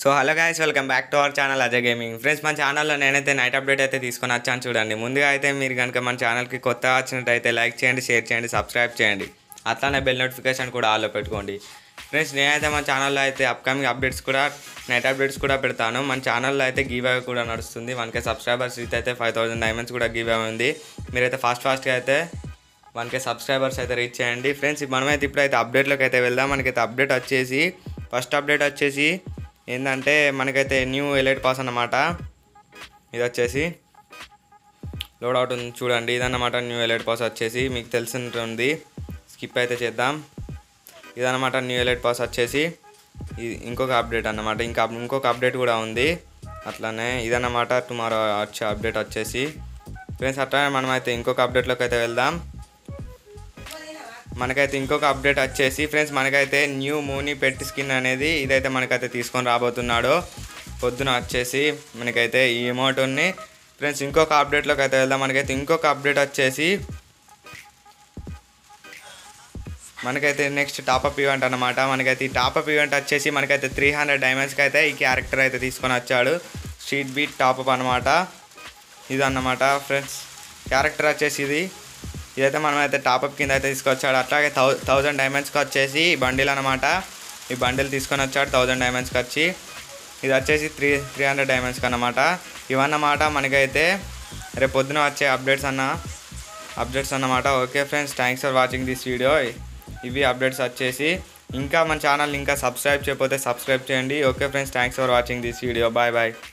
so hello guys welcome back to our channel Ajay gaming friends మన ఛానల్లో నేనైతే night update అయితే తీసుకొని వచ్చాను చూడండి ముందుగా అయితే మీరు కనుక మన ఛానల్కి కొత్త వచ్చినట్టయితే లైక్ చేయండి షేర్ చేయండి సబ్స్క్రైబ్ చేయండి అట్లానే బెల్ నోటిఫికేషన్ కూడా ఆల్లో పెట్టుకోండి ఫ్రెండ్స్ నేనైతే మన ఛానల్లో అయితే అప్కమింగ్ అప్డేట్స్ కూడా నైట్ అప్డేట్స్ కూడా పెడతాను మన ఛానల్లో అయితే గివ్ అవే కూడా నడుస్తుంది వన్కే సబ్స్క్రైబర్స్ అయితే ఫైవ్ థౌసండ్ డైమండ్స్ కూడా గివ్ అవే ఉంది మీరైతే ఫాస్ట్ ఫాస్ట్గా అయితే వన్ కే సబ్స్క్రైబర్స్ అయితే రీచ్ చేయండి ఫ్రెండ్స్ మనమైతే ఇప్పుడైతే అప్డేట్లోకి అయితే వెళ్దాం మనకైతే అప్డేట్ వచ్చేసి ఫస్ట్ అప్డేట్ వచ్చేసి ఏంటంటే మనకైతే న్యూ ఎలైట్ పాస్ అన్నమాట ఇది వచ్చేసి లోడ్ అవుట్ ఉంది చూడండి ఇదన్నమాట న్యూ ఎలైట్ పాస్ వచ్చేసి మీకు తెలిసి ఉంటుంది స్కిప్ అయితే చేద్దాం ఇదన్నమాట న్యూ ఎలైట్ పాస్ వచ్చేసి ఇది ఇంకొక అప్డేట్ అన్నమాట ఇంకా ఇంకొక అప్డేట్ కూడా ఉంది అట్లానే ఇదన్నమాట టుమారో వచ్చే అప్డేట్ వచ్చేసి ఫ్రెండ్స్ అట్లానే మనం అయితే ఇంకొక అప్డేట్లోకి అయితే వెళ్దాం మనకైతే ఇంకొక అప్డేట్ వచ్చేసి ఫ్రెండ్స్ మనకైతే న్యూ మూనీ పెట్ స్కిన్ అనేది ఇదైతే మనకైతే తీసుకొని రాబోతున్నాడు పొద్దున వచ్చేసి మనకైతే ఈ అమౌంట్ని ఫ్రెండ్స్ ఇంకొక అప్డేట్లోకి అయితే వెళ్దాం మనకైతే ఇంకొక అప్డేట్ వచ్చేసి మనకైతే నెక్స్ట్ టాప్అప్ ఈవెంట్ అనమాట మనకైతే ఈ టాప్అప్ ఈవెంట్ వచ్చేసి మనకైతే త్రీ హండ్రెడ్ డైమండ్స్కి అయితే ఈ క్యారెక్టర్ అయితే తీసుకొని వచ్చాడు స్ట్రీట్ బీట్ టాప్అప్ అనమాట ఇది అన్నమాట ఫ్రెండ్స్ క్యారెక్టర్ వచ్చేసి ఇది ఇదైతే మనం అయితే టాప్అప్ కింద అయితే తీసుకొచ్చాడు అట్లాగే థౌ థౌజండ్ డైమండ్స్కి వచ్చేసి ఈ బండిల్ అనమాట ఈ బండిల్ తీసుకొని వచ్చాడు థౌజండ్ డైమండ్స్కి వచ్చి ఇది వచ్చేసి త్రీ త్రీ హండ్రెడ్ డైమండ్స్కి అనమాట ఇవన్నమాట మనకైతే రేపు పొద్దున వచ్చే అప్డేట్స్ అన్న అప్డేట్స్ అన్నమాట okay friends thanks for watching this video ఇవి అప్డేట్స్ వచ్చేసి ఇంకా మన ఛానల్ ఇంకా సబ్స్క్రైబ్ చేయకపోతే సబ్స్క్రైబ్ చేయండి okay friends thanks for watching this video bye bye